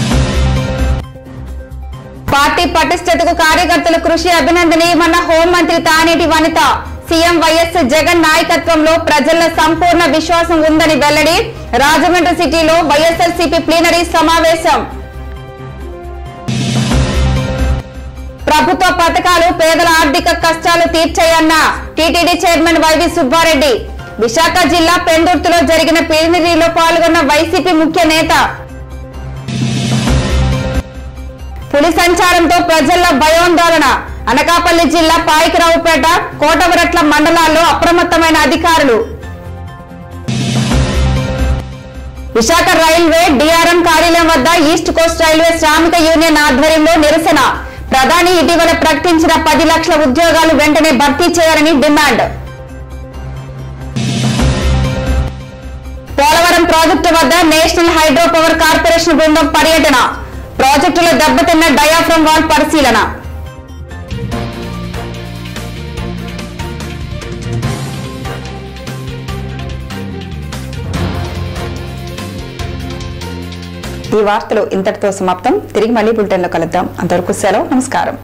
పార్టీ పటిష్టతకు కార్యకర్తల కృషి అభినందనీయమన్న హోంమంత్రి తానేటి వనిత సీఎం వైఎస్ జగన్ నాయకత్వంలో ప్రజల్లో సంపూర్ణ విశ్వాసం ఉందని వెల్లడి రాజమండ్రి సిటీలో వైఎస్ఆర్సీపీ ప్లీనరీ సమావేశం ప్రభుత్వ పథకాలు పేదల ఆర్థిక కష్టాలు తీర్చాయన్న TTD chairman YV Subbareddy Visakha జిల్లా పెందుర్తిలో జరిగిన ప్లీనరీలో పాల్గొన్న వైసీపీ ముఖ్య నేత పులి సంచారంతో ప్రజల్లో భయోందోళన అనకాపల్లి జిల్లా పాయికరావుపేట కోటవరట్ల మండలాల్లో అప్రమత్తమైన అధికారులు విశాఖ రైల్వే డిఆర్ఎం కార్యాలయం వద్ద ఈస్ట్ కోస్ట్ రైల్వే శ్రామిక యూనియన్ ఆధ్వర్యంలో నిరసన ప్రధాని ఇటీవల ప్రకటించిన పది లక్షల ఉద్యోగాలు వెంటనే భర్తీ చేయాలని డిమాండ్ పోలవరం ప్రాజెక్టు వద్ద నేషనల్ హైడ్రో పవర్ కార్పొరేషన్ బృందం పర్యటన ప్రాజెక్టులో దెబ్బతిన్న డయాఫ్రమ్ వాల్ పరిశీలన ఈ వార్తలు ఇంతటితో సమాప్తం తిరిగి మళ్ళీ బులెటిన్లో కలుద్దాం అంతవరకు సెలవు నమస్కారం